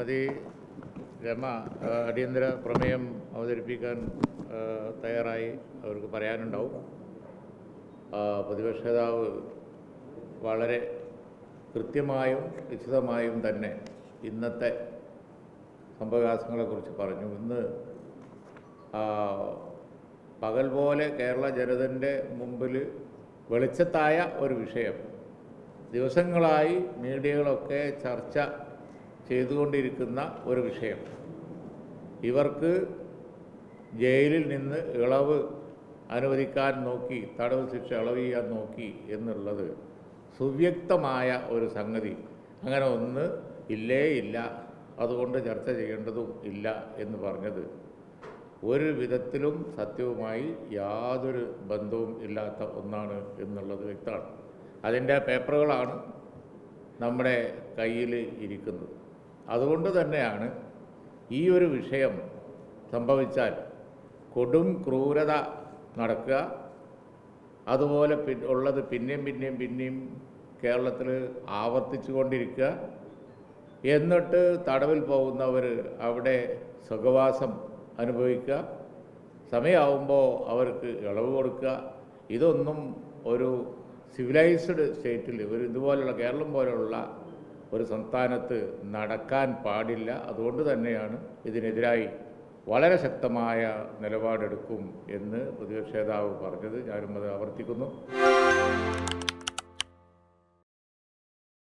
ശ്രീമതി രമ ആ, അടിയന്തര പ്രമേയം അവതരിപ്പിക്കാൻ ആ, തയ്യാറായി അവർക്ക് പറയാനുണ്ടാവും ആ, പ്രതിപക്ഷ നേതാവ് വളരെ കൃത്യമായും വിശദമായും തന്നെ ഇന്നത്തെ സംഭവവികാസങ്ങളെക്കുറിച്ച് പറഞ്ഞു ഇന്ന് ആ, പകൽ പോലെ കേരള ജനതൻ്റെ മുമ്പിൽ വെളിച്ചത്തായ ഒരു വിഷയം ദിവസങ്ങളായി മീഡിയകളൊക്കെ ചർച്ച ചെയ്തുകൊണ്ടിരിക്കുന്ന ഒരു വിഷയം ഇവർക്ക് ജയിലിൽ നിന്ന് ഇളവ് അനുവദിക്കാൻ നോക്കി തടവ് ശിക്ഷ ഇളവ് ചെയ്യാൻ നോക്കി എന്നുള്ളത് സുവ്യക്തമായ ഒരു സംഗതി അങ്ങനെ ഒന്ന് ഇല്ലേ ഇല്ല അതുകൊണ്ട് ചർച്ച ചെയ്യേണ്ടതും ഇല്ല എന്ന് പറഞ്ഞത് ഒരു വിധത്തിലും സത്യവുമായി യാതൊരു ബന്ധവും ഇല്ലാത്ത ഒന്നാണ് എന്നുള്ളത് വ്യക്തമാണ് അതിൻ്റെ പേപ്പറുകളാണ് നമ്മുടെ കയ്യിൽ ഇരിക്കുന്നത് അതുകൊണ്ട് തന്നെയാണ് ഈ ഒരു വിഷയം സംഭവിച്ചാൽ കൊടും ക്രൂരത നടക്കുക അതുപോലെ പി ഉള്ളത് പിന്നെയും പിന്നെയും പിന്നെയും കേരളത്തിൽ ആവർത്തിച്ചു കൊണ്ടിരിക്കുക എന്നിട്ട് തടവിൽ പോകുന്നവർ അവിടെ സുഖവാസം അനുഭവിക്കുക സമയമാവുമ്പോൾ അവർക്ക് ഇളവ് കൊടുക്കുക ഇതൊന്നും ഒരു സിവിലൈസ്ഡ് സ്റ്റേറ്റിൽ ഒരു ഇതുപോലുള്ള കേരളം പോലുള്ള ഒരു സംസ്ഥാനത്ത് നടക്കാൻ പാടില്ല അതുകൊണ്ട് തന്നെയാണ് ഇതിനെതിരായി വളരെ ശക്തമായ നിലപാടെടുക്കും എന്ന് പ്രതിപക്ഷ നേതാവ് പറഞ്ഞത് ഞാനും അത് ആവർത്തിക്കുന്നു